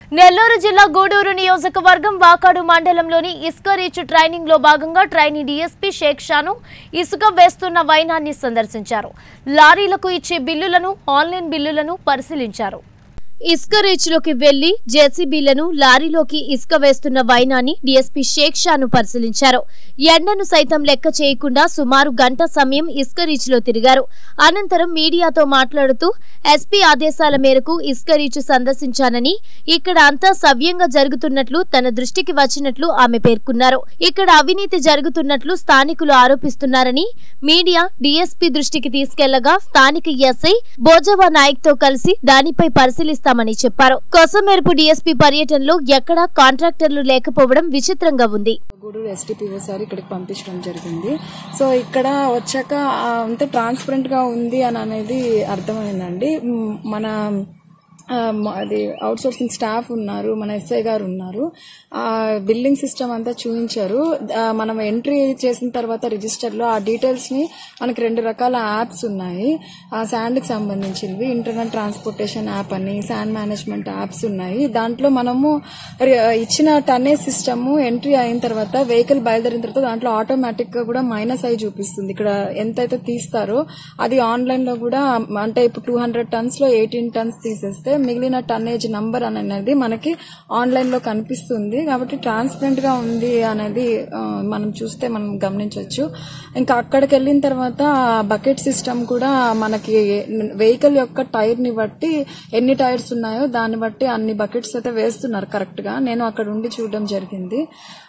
నెల్లూరు జిల్లా గూడూరు నియోజకవర్గం వాకాడు మండలంలోని ఇసుక రీచ్ ట్రైనింగ్ లో భాగంగా ట్రైనీ డీఎస్పీ షేక్ షాను ఇసుక వేస్తున్న వైనాన్ని సందర్శించారు లారీలకు ఇచ్చే బిల్లులను ఆన్లైన్ బిల్లులను పరిశీలించారు ఇసుక రీచ్ లోకి వెళ్లి జేసీబీలను లారీలోకి ఇసుక వేస్తున్న వైనాన్ని డీఎస్పీ షేక్ షాను పరిశీలించారు ఎండను సైతం లెక్క చేయకుండా సుమారు గంట సమయం ఇసుక రీచ్ లో తిరిగారు అనంతరం మీడియాతో మాట్లాడుతూ ఎస్పీ ఆదేశాల మేరకు ఇసుక రీచ్ సందర్శించానని ఇక్కడ అంతా సవ్యంగా జరుగుతున్నట్లు తన దృష్టికి వచ్చినట్లు ఆమె పేర్కొన్నారు ఇక్కడ అవినీతి జరుగుతున్నట్లు స్థానికులు ఆరోపిస్తున్నారని మీడియా డీఎస్పీ దృష్టికి తీసుకెళ్లగా స్థానిక ఎస్ఐ బోజవా నాయక్ తో కలిసి దానిపై పరిశీలిస్తామని చెప్పారు కొసమెరుపు డీఎస్పీ పర్యటనలో ఎక్కడా కాంట్రాక్టర్లు లేకపోవడం విచిత్రంగా ఉంది గూడూరు ఎస్డిపిఓ సార్ ఇక్కడికి పంపించడం జరిగింది సో ఇక్కడ వచ్చాక ఆ, అంత ట్రాన్స్పరెంట్ గా ఉంది అని అనేది అర్థమైందండి మ్, మన ఆ, మ- అది అవుట్ సోర్సింగ్ స్టాఫ్ ఉన్నారు మన ఎస్ఐ గారు ఉన్నారు ఆ బిల్లింగ్ సిస్టమ్ అంతా చూపించారు ఆ, మనం ఎంట్రీ చేసిన తర్వాత రిజిస్టర్ లో ఆ డీటెయిల్స్ ని మనకి రెండు రకాల యాప్స్ ఉన్నాయి ఆ శాండ్ కి సంబంధించినవి ఇంటర్నల్ ట్రాన్స్పోర్టేషన్ యాప్ అని శాండ్ మేనేజ్మెంట్ యాప్స్ ఉన్నాయి దాంట్లో మనము రి- ఇచ్చిన టన్నే సిస్టమ్ ఎంట్రీ అయిన తర్వాత వెహికల్ బయలుదేరిన తర్వాత దాంట్లో ఆటోమేటిక్ గా కూడా మైనస్ అయి చూపిస్తుంది ఇక్కడ ఎంతైతే తీస్తారో అది ఆన్లైన్ లో కూడా అంటే ఇప్పుడు టూ హండ్రెడ్ టన్స్ లో ఎయిటీన్ టన్స్ తీసేస్తే మిగిలిన టన్నేజ్ నంబర్ అనేది మనకి ఆన్లైన్ లో కనిపిస్తుంది కాబట్టి ట్రాన్స్పరెంట్ గా ఉంది అనేది ఆ, మనం చూస్తే మనం గమనించవచ్చు ఇంకా అక్కడికి వెళ్ళిన తర్వాత బకెట్ సిస్టమ్ కూడా మనకి వెహికల్ యొక్క టైర్ ని బట్టి ఎన్ని టైర్స్ ఉన్నాయో దాన్ని బట్టి అన్ని బకెట్స్ అయితే వేస్తున్నారు కరెక్ట్ గా నేను అక్కడ ఉండి చూడడం జరిగింది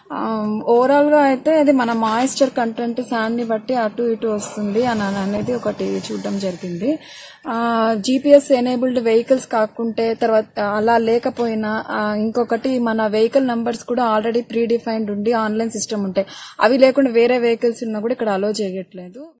ఓవరాల్ గా అయితే అది మన మాయిశ్చర్ కంటెంట్ శాండ్ ని బట్టి అటు ఇటు వస్తుంది అని అని అనేది ఒకటి చూడడం జరిగింది జీపీఎస్ ఎనేబుల్డ్ వెహికల్స్ కాకుంటే తర్వాత అలా లేకపోయినా ఆ, ఇంకొకటి మన వెహికల్ నంబర్స్ కూడా ఆల్రెడీ ప్రీ డిఫైన్డ్ ఉండి ఆన్లైన్ సిస్టమ్ ఉంటాయి అవి లేకుండా వేరే వెహికల్స్ ఉన్నా కూడా ఇక్కడ అలో చేయట్లేదు